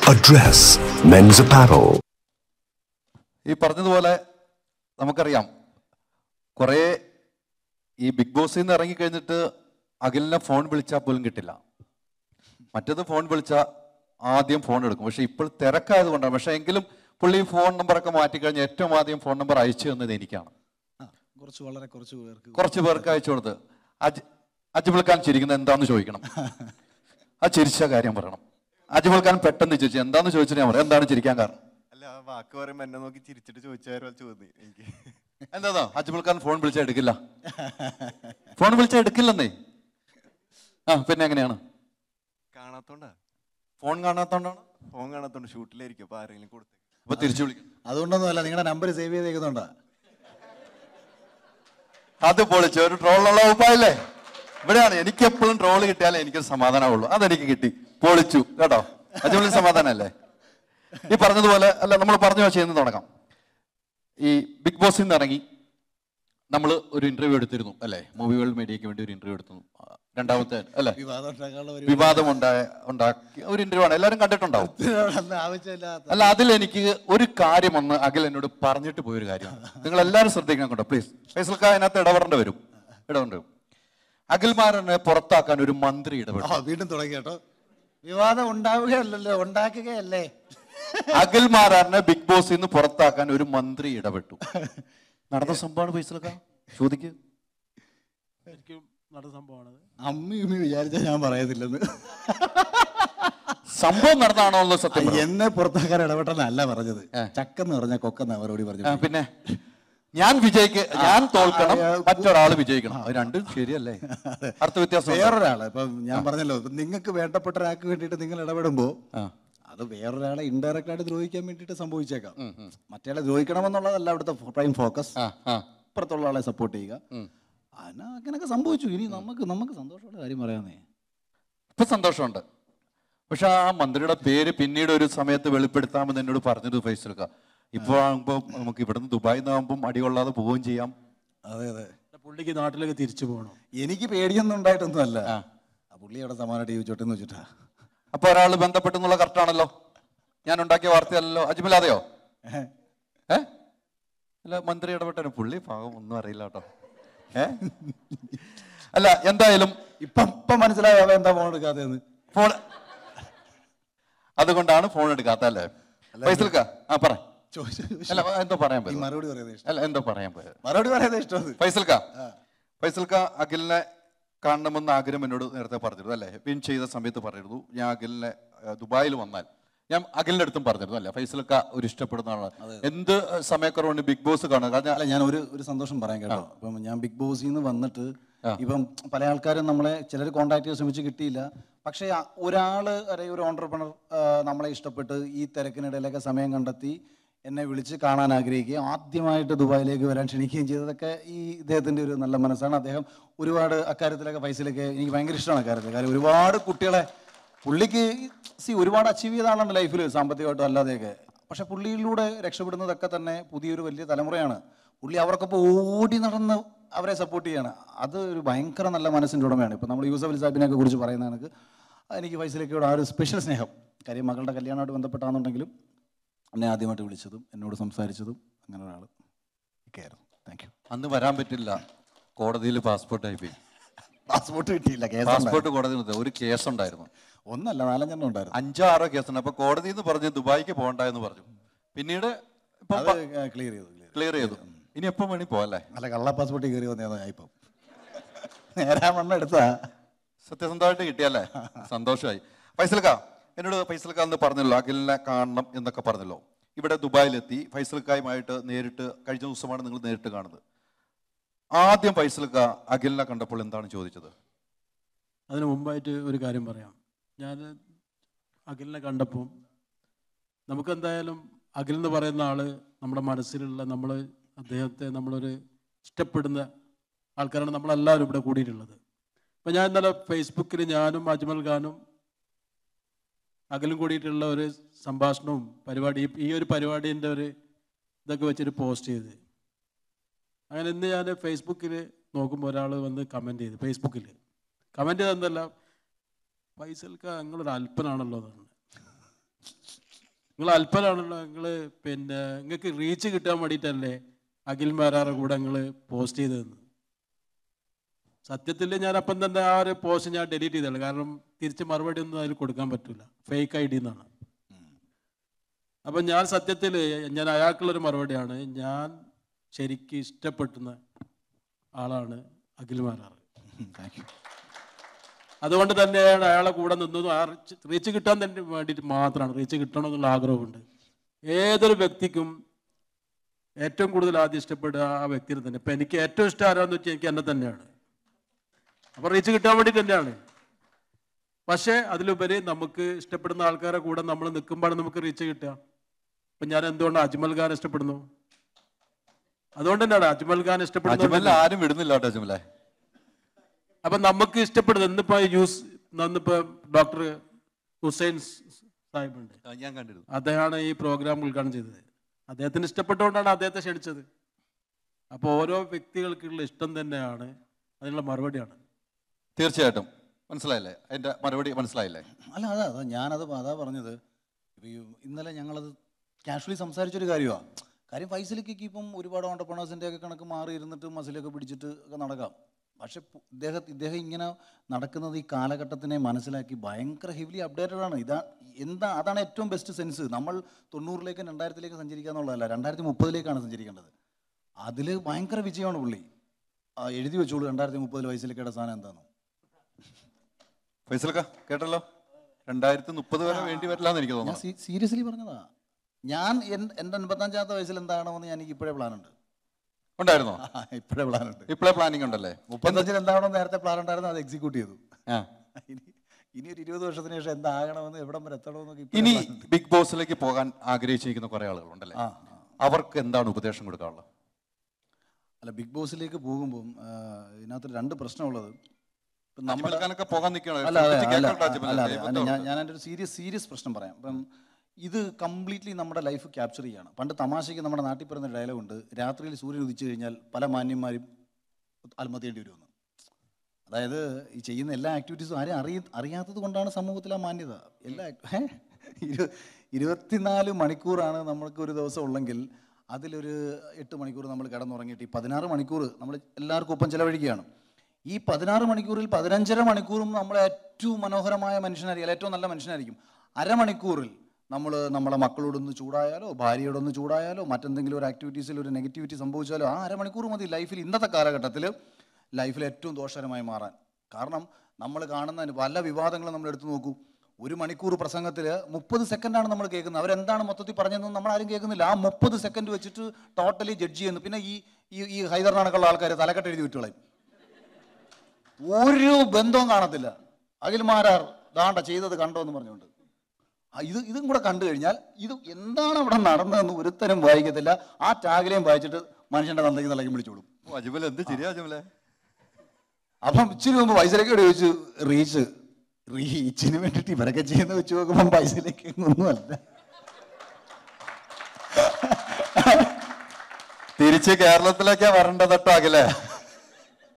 a dress, men's apparel. ഈ പറഞ്ഞതുപോലെ നമുക്കറിയാം കുറേ ഈ ബിഗ് ബോസിൽ നിന്ന് ഇറങ്ങിക്കഴിഞ്ഞിട്ട് അഖിലിനെ ഫോൺ വിളിച്ചാൽ പോലും കിട്ടില്ല മറ്റേത് ഫോൺ വിളിച്ചാൽ ആദ്യം ഫോൺ എടുക്കും പക്ഷെ ഇപ്പോൾ തിരക്കായത് കൊണ്ടാണ് പക്ഷെ എങ്കിലും പുള്ളി ഫോൺ നമ്പറൊക്കെ മാറ്റിക്കഴിഞ്ഞ് ഏറ്റവും ആദ്യം ഫോൺ നമ്പർ അയച്ചു തന്നത് എനിക്കാണ് ആ, കുറച്ച് വളരെ കുറച്ച് പേർക്ക് കുറച്ച് പേർക്ക് അയച്ചു കൊടുത്ത് അജ് അജ്മൽ ഖാൻ ചിരിക്കുന്നത് എന്താന്ന് ചോദിക്കണം ആ ചിരിച്ച കാര്യം പറയണം അജ്മൽ ഖാൻ പെട്ടെന്ന് ചിരിച്ചു എന്താന്ന് ചോദിച്ചിട്ട് ഞാൻ പറയാം എന്താണ് ചിരിക്കാൻ കാരണം അല്ല ആ വാക്ക് പറയുമ്പോ എന്നെ നോക്കി ചിരിച്ചിട്ട് ചോദിച്ചാൽ ചോദ്യം എനിക്ക് എന്താ അജ്മൽ ഖാൻ ഫോൺ വിളിച്ചാൽ എടുക്കില്ല ഫോൺ വിളിച്ചാൽ എടുക്കില്ലെന്നേ ആ പിന്നെ എങ്ങനെയാണ് കാണാത്തോണ്ടാ ഫോൺ കാണാത്തോണ്ടാണ് ഫോൺ കാണാത്തോണ്ട് ഷൂട്ടിലായിരിക്കും അപ്പൊ ആരെങ്കിലും കൊടുത്തേ അപ്പൊ തിരിച്ചു വിളിക്കും അതുകൊണ്ടൊന്നുമല്ല നിങ്ങളുടെ നമ്പർ സേവ് ചെയ്തേക്കുന്നുണ്ടാ അത് പൊളിച്ചു ഒരു ട്രോളുള്ള ഉപ്പായില്ലേ ഇവിടെയാണ് എനിക്ക് എപ്പോഴും ട്രോള് കിട്ടിയാലേ എനിക്കൊരു സമാധാനമുള്ളൂ അതെനിക്ക് കിട്ടി പൊളിച്ചു കേട്ടോ അജ്മലിന് സമാധാനമല്ലേ ഈ പറഞ്ഞതുപോലെ അല്ല നമ്മൾ പറഞ്ഞു വെച്ച് ഇന്ന് തുടങ്ങാം ഈ ബിഗ് ബോസിൽ നിന്ന് ഇറങ്ങി നമ്മൾ ഒരു ഇന്റർവ്യൂ എടുത്തിരുന്നു അല്ലേ മൂവി വേൾഡ് മീഡിയയ്ക്ക് വേണ്ടി ഒരു ഇന്റർവ്യൂ എടുത്തു ആ, രണ്ടാമത്തെ അല്ലേ വിവാദം ഉണ്ടാക്കാനുള്ള ഒരു വിവാദം ഉണ്ടായ ഉണ്ടാക്കി ഒരു ഇന്റർവ്യൂ ആണ് എല്ലാവരും കണ്ടിട്ടുണ്ടാവും അന്ന് ആവശ്യമില്ലാത്ത അല്ല അതിൽ എനിക്ക് ഒരു കാര്യം ഒന്ന് അഖിൽ എന്നോട് പറഞ്ഞിട്ട് പോയൊരു കാര്യമാണ് നിങ്ങൾ എല്ലാവരും ശ്രദ്ധിക്കണം കേട്ടോ പ്ലീസ് ഫൈസൽക്ക അതിനകത്ത് ഇടപെടേണ്ടി വരും ഇടപെടേണ്ടി വരും അഖിൽമാരനെ പുറത്താക്കാൻ ഒരു മന്ത്രി ഇടപെട്ടു ആ വീണ്ടും തുടങ്ങി കേട്ടോ വിവാദം ഉണ്ടാവുകയല്ലല്ലോ ഉണ്ടാക്കുകയല്ലേ അഖിൽമാരനെ ബിഗ് ബോസിൽ നിന്ന് പുറത്താക്കാൻ ഒരു മന്ത്രി ഇടപെട്ടു നടന്ന സംഭവമാണ് ഫൈസൽക്ക ചോദിക്ക് ശരിക്കും നടന്ന സംഭവമാണത് അമ്മ ഉമ്മി വിചാരിച്ചാൽ ഞാൻ പറയത്തില്ലെന്ന് സംഭവം നടന്നാണോ എന്ന് സത്യം പറ. എന്നെ പുറത്താക്കാൻ ഇടപെട്ടെന്നല്ല പറഞ്ഞത് ചക്കെന്ന് പറഞ്ഞ കൊക്കെന്ന് അവരോട് ആ, പറഞ്ഞു പിന്നെ ഞാൻ വിജയിക്ക് ഞാൻ തോൽക്കണം മറ്റൊരാൾ വിജയിക്കണം അത് രണ്ടും ശരിയല്ലേ അർത്ഥ വ്യത്യാസം ഉണ്ടോ? വേറൊരാള് ഇപ്പൊ ഞാൻ പറഞ്ഞല്ലോ ഇപ്പൊ നിങ്ങൾക്ക് വേണ്ടപ്പെട്ട ഒരാൾക്ക് വേണ്ടിയിട്ട് നിങ്ങൾ ഇടപെടുമ്പോ അത് വേറൊരാളെ ഇൻഡയറക്റ്റ് ആയിട്ട് ദ്രോഹിക്കാൻ വേണ്ടിയിട്ട് സംഭവിച്ചേക്കാം മറ്റേയാളെ ദ്രോഹിക്കണമെന്നുള്ളതല്ല അവിടുത്തെ പ്രൈം ഫോക്കസ് ആ ആ ഇപ്പുറത്തുള്ള ആളെ സപ്പോർട്ട് ചെയ്യുക അതിന് അങ്ങനെയൊക്കെ സംഭവിച്ചു ഇനി നമുക്ക് നമുക്ക് സന്തോഷമുള്ള കാര്യം പറയാന്നേ ഇപ്പൊ സന്തോഷമുണ്ട് പക്ഷെ ആ മന്ത്രിയുടെ പേര് പിന്നീട് ഒരു സമയത്ത് വെളിപ്പെടുത്താമെന്ന് എന്നോട് പറഞ്ഞത് ഫൈസൽക്ക ഇപ്പൊ ആകുമ്പോ നമുക്ക് ഇവിടുന്ന് ദുബായിൽ നിന്നാകുമ്പോൾ അടികൊള്ളാതെ പോവുകയും ചെയ്യാം അതെ അതെ പുള്ളിക്ക് നാട്ടിലേക്ക് തിരിച്ചു പോകണം എനിക്ക് പേടിയൊന്നും ഉണ്ടായിട്ടൊന്നും അല്ല ആ പുള്ളി അവിടെ സമാനമായിട്ട് ചോദിച്ചോട്ടെന്ന് വെച്ചിട്ടാ അപ്പൊ ഒരാൾ ബന്ധപ്പെട്ടെന്നുള്ള കറക്റ്റാണല്ലോ ഞാൻ ഉണ്ടാക്കിയ വാർത്തയല്ലല്ലോ അജ്മലാതെയോ ഏ അല്ല മന്ത്രി ഇടപെട്ടു പുള്ളി പാവം ഒന്നും അറിയില്ല കേട്ടോ ഏ അല്ല എന്തായാലും ഇപ്പം ഇപ്പം മനസ്സിലായോ അവൻ എന്താ ഫോൺ എടുക്കാത്തതെന്ന് ഫോൺ അതുകൊണ്ടാണ് ഫോൺ എടുക്കാത്ത അല്ലേ ഫൈസൽക്ക ആ പറ ചോദിച്ചു ചോദിച്ചു. അല്ല എന്തോ പറയാൻ ഈ പറ്റും മറുപടി പറയുന്നത് ഇഷ്ടം അല്ല എന്തോ പറയാൻ പോയത് മറുപടി പറയുന്നത് ഇഷ്ടം അത്. ഫൈസൽക്ക ഫൈസൽക്ക അഖിലിനെ കാണണമെന്ന് ആഗ്രഹം എന്നോട് നേരത്തെ പറഞ്ഞിരുന്നു അല്ലേ വിൻ ചെയ്ത സമയത്ത് പറഞ്ഞിരുന്നു ഞാൻ അഖിലിനെ ഏഹ്, ദുബായിൽ വന്നാൽ ഞാൻ അഖിലിന്റെ അടുത്തും പറഞ്ഞിരുന്നു അല്ലേ ഫൈസൽക്ക ഒരു ഇഷ്ടപ്പെടുന്ന ആളാണ് എന്ത് സമയക്കുറവുണ്ട് ബിഗ് ബോസ് കാണുക കാരണം അല്ല ഞാൻ ഒരു ഒരു സന്തോഷം പറയാൻ കേട്ടോ ഇപ്പം ഞാൻ ബിഗ് ബോസിൽ നിന്ന് വന്നിട്ട് ഇപ്പം പല ആൾക്കാരും നമ്മളെ ചിലർ കോണ്ടാക്ട് ചെയ്യാൻ ശ്രമിച്ച് കിട്ടിയില്ല പക്ഷേ ആ ഒരാള് അല്ലെങ്കിൽ ഒരു ഓണ്ടർപ്രണർ നമ്മളെ ഇഷ്ടപ്പെട്ട് ഈ തിരക്കിനിടയിലൊക്കെ സമയം കണ്ടെത്തി എന്നെ വിളിച്ച് കാണാൻ ആഗ്രഹിക്കുകയും ആദ്യമായിട്ട് ദുബായിലേക്ക് വരാൻ ക്ഷണിക്കുകയും ചെയ്തതൊക്കെ ഈ ഇദ്ദേഹത്തിൻ്റെ ഒരു നല്ല മനസ്സാണ് അദ്ദേഹം ഒരുപാട് അക്കാര്യത്തിലൊക്കെ പൈസയിലൊക്കെ എനിക്ക് ഭയങ്കര ഇഷ്ടമാണ് അക്കാര്യത്തിൽ കാര്യം ഒരുപാട് കുട്ടികളെ പുള്ളിക്ക് സി ഒരുപാട് അച്ചീവ് ചെയ്ത ആളാണ് ലൈഫിൽ സാമ്പത്തികമായിട്ടും അല്ലാതെയൊക്കെ പക്ഷെ പുള്ളിയിലൂടെ രക്ഷപ്പെടുന്നതൊക്കെ തന്നെ പുതിയൊരു വലിയ തലമുറയാണ് പുള്ളി അവർക്കൊപ്പം ഓടി നടന്ന് അവരെ സപ്പോർട്ട് ചെയ്യാണ് അത് ഒരു ഭയങ്കര നല്ല മനസ്സിൻ്റെ ഉടമയാണ് ഇപ്പം നമ്മൾ യൂസഫ് അലി സാബിനെയൊക്കെ കുറിച്ച് പറയുന്ന കണക്ക് എനിക്ക് ഫൈസലേക്കോട് ആ ഒരു സ്പെഷ്യൽ സ്നേഹം കാര്യം മകളുടെ കല്യാണമായിട്ട് ബന്ധപ്പെട്ടാണെന്നുണ്ടെങ്കിലും എന്നെ ആദ്യമായിട്ട് വിളിച്ചതും എന്നോട് സംസാരിച്ചതും അങ്ങനെ ഒരാൾ ഒക്കെയായിരുന്നു താങ്ക് യു അന്ന് വരാൻ പറ്റില്ല കോടതിയിൽ പാസ്പോർട്ട് ആയി പോയി പാസ്പോർട്ട് കിട്ടിയില്ല കേസ് പാസ്പോർട്ട് കോടതിയിൽ ഒരു കേസ് ഉണ്ടായിരുന്നു ഒന്നല്ല നാലഞ്ചെണ്ണം ഉണ്ടായിരുന്നു അഞ്ചോ ആറോ കേസുണ്ട് അപ്പൊ കോടതിയിൽ നിന്ന് പറഞ്ഞ് ദുബായിക്ക് പോകണ്ട എന്ന് പറഞ്ഞു പിന്നീട് ഇപ്പൊ അത് ക്ലിയർ ചെയ്തു ക്ലിയർ ക്ലിയർ ചെയ്തു ഇനി എപ്പം വേണി പോവല്ലേ അല്ല കള്ള പാസ്പോർട്ട് കയറി വന്നതാണ് ഞാൻ ഇപ്പം നേരാ മണ്ണ് എടുത്താ സത്യസന്ധമായിട്ട് കിട്ടിയല്ലേ സന്തോഷമായി ഫൈസൽക്ക എന്നോട് ഫൈസൽക്ക എന്ന് പറഞ്ഞല്ലോ അഖിലിനെ കാണണം എന്നൊക്കെ പറഞ്ഞല്ലോ ഇവിടെ ദുബായിലെത്തി ഫൈസൽക്കായുമായിട്ട് നേരിട്ട് കഴിഞ്ഞ ദിവസമാണ് നിങ്ങൾ നേരിട്ട് കാണുന്നത് ആദ്യം ഫൈസൽക്ക അഖിലിനെ കണ്ടപ്പോൾ എന്താണ് ചോദിച്ചത് അതിന് മുമ്പായിട്ട് ഒരു കാര്യം പറയാം ഞാൻ അഖിലിനെ കണ്ടപ്പോൾ നമുക്കെന്തായാലും അഖിൽ എന്ന് പറയുന്ന ആള് നമ്മുടെ മനസ്സിലുള്ള നമ്മൾ അദ്ദേഹത്തെ നമ്മളൊരു ഇഷ്ടപ്പെടുന്ന ആൾക്കാരാണ് നമ്മളെല്ലാവരും ഇവിടെ കൂടിയിട്ടുള്ളത് അപ്പം ഞാൻ ഇന്നലെ ഫേസ്ബുക്കിൽ ഞാനും അജ്മൽ ഖാനും അഖിലും കൂടിയിട്ടുള്ള ഒരു സംഭാഷണവും പരിപാടി ഈ- ഈ ഒരു പരിപാടീൻ്റെ ഒരു ഇതൊക്കെ വെച്ചൊരു പോസ്റ്റ് ചെയ്ത് അങ്ങനെ ഇന്ന് ഞാൻ ഫേസ്ബുക്കിൽ നോക്കുമ്പോൾ ഒരാൾ വന്ന് കമൻറ്റ് ചെയ്ത് ഫേസ്ബുക്കിൽ കമൻറ്റ് ചെയ്തെന്തല്ല ഫൈസൽക്ക നിങ്ങളൊരു അല്പനാണല്ലോ എന്ന് പറഞ്ഞു നിങ്ങൾ അല്പനാണല്ലോ നിങ്ങൾ പിന്നെ നിങ്ങൾക്ക് റീച്ച് കിട്ടാൻ വേണ്ടിയിട്ടല്ലേ അഖിൽ മാരാറെ കൂടെ നിങ്ങൾ പോസ്റ്റ് ചെയ്തതെന്ന് സത്യത്തിൽ ഞാൻ അപ്പം തന്നെ ആ ഒരു പോസ്റ്റ് ഞാൻ ഡിലീറ്റ് ചെയ്തതാണ് കാരണം തിരിച്ച് മറുപടി ഒന്നും അതിൽ കൊടുക്കാൻ പറ്റില്ല ഫേക്ക് ഐ ഡി എന്നാണ് അപ്പം ഞാൻ സത്യത്തിൽ ഞാൻ അയാൾക്കുള്ളൊരു മറുപടിയാണ് ഞാൻ ശരിക്കും ഇഷ്ടപ്പെടുന്ന ആളാണ് അഖിൽ മാരാറ് താങ്ക് യു അതുകൊണ്ട് തന്നെയാണ് അയാളെ കൂടെ നിന്നതും ആ റീച്ച് കിട്ടാൻ തന്നെ വേണ്ടിയിട്ട് മാത്രമാണ് റീച്ച് കിട്ടണമെന്നുള്ള ആഗ്രഹമുണ്ട് ഏതൊരു വ്യക്തിക്കും ഏറ്റവും കൂടുതൽ ആദ്യം ഇഷ്ടപ്പെടുക ആ വ്യക്തിനെ തന്നെ ഇപ്പം എനിക്ക് ഏറ്റവും ഇഷ്ടം ആരാന്ന് വെച്ചാൽ എനിക്ക് എന്നെ തന്നെയാണ് അപ്പോൾ റീച്ച് കിട്ടാൻ വേണ്ടി തന്നെയാണ് പക്ഷേ അതിലുപരി നമുക്ക് ഇഷ്ടപ്പെടുന്ന ആൾക്കാരെ കൂടെ നമ്മൾ നിൽക്കുമ്പോഴാണ് നമുക്ക് റീച്ച് കിട്ടുക ഇപ്പം ഞാൻ എന്തുകൊണ്ടാണ് അജ്മൽ ഖാൻ ഇഷ്ടപ്പെടുന്നു അതുകൊണ്ട് തന്നെയാണ് അജ്മൽ ഖാൻ ഇഷ്ടപ്പെടുന്നത് അജ്മലിനെ ആരും വിടുന്നില്ല കേട്ടോ അജ്മലെ അപ്പൊ നമുക്ക് ഇഷ്ടപ്പെടുന്നത് ഇന്നിപ്പോ യൂസ് ഇന്നിപ്പോ ഡോക്ടർ ഹുസൈൻ സാഹിബ് ഉണ്ട് ഞാൻ കണ്ടിരുന്നു അദ്ദേഹമാണ് ഈ പ്രോഗ്രാം ഉദ്ഘാടനം ചെയ്തത് അദ്ദേഹത്തിന് ഇഷ്ടപ്പെട്ടുകൊണ്ടാണ് അദ്ദേഹത്തെ ക്ഷണിച്ചത് അപ്പോൾ ഓരോ വ്യക്തികൾക്കുള്ള ഇഷ്ടം തന്നെയാണ് അതിനുള്ള മറുപടിയാണ് തീർച്ചയായിട്ടും മനസ്സിലായില്ലേ അതിന്റെ മറുപടി മനസ്സിലായില്ലേ അല്ല അതാ അതാ ഞാനത് അതാ പറഞ്ഞത് ഇപ്പൊ ഈ ഇന്നലെ ഞങ്ങളത് കാഷ്വലി സംസാരിച്ചൊരു കാര്യമാണ് കാര്യം ഫൈസലിക്കൊക്കെ ഇപ്പം ഒരുപാട് ഓണ്ടർപ്രണേഴ്സിൻ്റെ ഒക്കെ കണക്ക് മാറി ഇരുന്നിട്ട് മസിലൊക്കെ പിടിച്ചിട്ട് ഒക്കെ നടക്കാം പക്ഷെ പു- ഇദ്ദേഹം ഇദ്ദേഹം ഇങ്ങനെ നടക്കുന്നത് ഈ കാലഘട്ടത്തിനെ മനസ്സിലാക്കി ഭയങ്കര ഹെവിലി അപ്ഡേറ്റഡ് ആണ് ഇതാ എന്താ അതാണ് ഏറ്റവും ബെസ്റ്റ് സെൻസ് നമ്മൾ തൊണ്ണൂറിലേക്ക് രണ്ടായിരത്തിലേക്ക് സഞ്ചരിക്കുക എന്നുള്ളതല്ല രണ്ടായിരത്തി മുപ്പതിലേക്കാണ് സഞ്ചരിക്കേണ്ടത് അതിൽ ഭയങ്കര വിജയമാണ് പുള്ളി ആ, എഴുതി വെച്ചോളൂ രണ്ടായിരത്തി മുപ്പതിൽ വയസ്സിലേക്കുള്ള സാധനം എന്താണെന്ന് ഫൈസൽക്ക കേട്ടല്ലോ രണ്ടായിരത്തി മുപ്പത് വരെ വേണ്ടി വരില്ല എന്ന് എനിക്ക് ഞാൻ തോന്നുന്നു സീരിയസ്ലി പറഞ്ഞതാ ഞാൻ എൻ- എൻ്റെ അൻപത്തഞ്ചാമത്തെ വയസ്സിൽ എന്താകണമെന്ന് ഞാൻ എനിക്ക് ഇപ്പോഴേ പ്ലാൻ ഉണ്ട് ഉണ്ടായിരുന്നോ ഇപ്പോഴേ പ്ലാൻ ഉണ്ട് ഇപ്പോഴേ പ്ലാനിങ് ഉണ്ടല്ലേ മുപ്പത്തഞ്ചിൽ എന്താകണമെന്ന് നേരത്തെ പ്ലാൻ ഉണ്ടായിരുന്നു അത് എക്സിക്യൂട്ട് ചെയ്തു ആ ഇനി ഇനി ഒരു ഇരുപത് വർഷത്തിന് ശേഷം എന്താകണമെന്ന് എവിടം വരെ എത്തണമെന്നൊക്കെ ഇപ്പോഴേ ഇനി plan ഉണ്ട്. ബിഗ് ബോസിലേക്ക് പോകാൻ ആഗ്രഹിച്ചിരിക്കുന്ന കുറെ ആളുകളുണ്ടല്ലേ ആ അവർക്ക് എന്താണ് ഉപദേശം കൊടുക്കാനുള്ളത് അല്ല ബിഗ് ബോസിലേക്ക് പോകുമ്പം ആ, ഇതിനകത്ത് രണ്ട് പ്രശ്നമുള്ളത് ഇപ്പം നമ്മുടെ അജ്മൽഖാനൊക്കെ പോകാൻ നിൽക്കണോ അല്ല അതെ ശ്രദ്ധിച്ച് അല്ല കേൾക്കണ്ട അജ്മൽ. അല്ല അതെ ദൈവത്തെ അല്ല, ഞാൻ ഓർത്ത്. ഞാൻ എൻ്റെ ഒരു സീരിയസ് സീരിയസ് പ്രശ്നം പറയാം അപ്പം ഇത് കംപ്ലീറ്റ്ലി നമ്മുടെ ലൈഫ് ക്യാപ്ചർ ചെയ്യാണ് പണ്ട് തമാശയ്ക്ക് നമ്മുടെ നാട്ടിൽ പറയുന്ന ഡയലോഗ് ഉണ്ട് രാത്രിയിൽ സൂര്യൻ ഉദിച്ചു കഴിഞ്ഞാൽ പല മാന്യന്മാരും ആത്മഹത്യ ചെയ്യേണ്ടി വരുമെന്ന് അതായത് ഈ ചെയ്യുന്ന എല്ലാ ആക്ടിവിറ്റീസും ആരും അറിയ അറിയാത്തത് കൊണ്ടാണ് സമൂഹത്തിൽ ആ മാന്യത എല്ലാ ഏ? ഇരു ഇരുപത്തിനാല് മണിക്കൂറാണ് നമ്മൾക്ക് ഒരു ദിവസം ഉള്ളെങ്കിൽ അതിലൊരു എട്ട് മണിക്കൂർ നമ്മൾ കിടന്നുറങ്ങിയിട്ട് ഈ പതിനാറ് മണിക്കൂർ നമ്മൾ എല്ലാവർക്കും ഒപ്പം ചിലവഴിക്കുകയാണ് ഈ പതിനാറ് മണിക്കൂറിൽ പതിനഞ്ചര മണിക്കൂറും നമ്മൾ ഏറ്റവും മനോഹരമായ മനുഷ്യനായിരിക്കും ഏറ്റവും നല്ല മനുഷ്യനായിരിക്കും അരമണിക്കൂറിൽ നമ്മൾ നമ്മളെ മക്കളോടൊന്ന് ചൂടായാലോ ഭാര്യയോടൊന്ന് ചൂടായാലോ മറ്റെന്തെങ്കിലും ഒരു ആക്ടിവിറ്റീസിൽ ഒരു നെഗറ്റിവിറ്റി സംഭവിച്ചാലോ ആ അരമണിക്കൂർ മതി ലൈഫിൽ ഇന്നത്തെ കാലഘട്ടത്തിൽ ലൈഫിൽ ഏറ്റവും ദോഷകരമായി മാറാൻ കാരണം നമ്മൾ കാണുന്ന പല വിവാദങ്ങളും നമ്മൾ എടുത്തു നോക്കൂ ഒരു മണിക്കൂർ പ്രസംഗത്തിൽ മുപ്പത് സെക്കൻഡാണ് നമ്മൾ കേൾക്കുന്നത് അവരെന്താണ് മൊത്തത്തിൽ പറഞ്ഞതെന്ന് നമ്മൾ ആരും കേൾക്കുന്നില്ല ആ മുപ്പത് സെക്കൻഡ് വെച്ചിട്ട് ടോട്ടലി ജഡ്ജ് ചെയ്യുന്നു പിന്നെ ഈ ഈ ഈ ഹൈദറിനാണക്കുള്ള ആൾക്കാർ തലക്കെട്ട് എഴുതി വിട്ടുകളയും ഒരു ബന്ധവും കാണത്തില്ല അഖിൽമാരാർ ദാണ്ട ചെയ്തത് കണ്ടോ എന്ന് പറഞ്ഞുകൊണ്ട് ആ, ഇത് ഇതും കൂടെ കണ്ടു കഴിഞ്ഞാൽ ഇത് എന്താണ് അവിടെ നടന്നതെന്ന് ഒരുത്തരം വായിക്കത്തില്ല ആ ടാഗിലെയും വായിച്ചിട്ട് മനുഷ്യന്റെ തന്തയ്ക്ക് നിലയ്ക്കും വിളിച്ചോളും ഓ, അജ്മൽ എന്ത് ശരിയാ അജ്മലെ അപ്പം ഇച്ചിരി മുമ്പ് പൈസയിലേക്ക് ചോദിച്ചു റീച്ച് റീച്ചിന് വേണ്ടിയിട്ട് ഇവരൊക്കെ ചെയ്യുന്ന വെച്ച് നോക്കുമ്പോൾ പൈസയിലേക്ക് ഒന്നുമല്ല തിരിച്ച് കേരളത്തിലേക്കാ വരേണ്ടത് കേട്ടോ അഖിലേ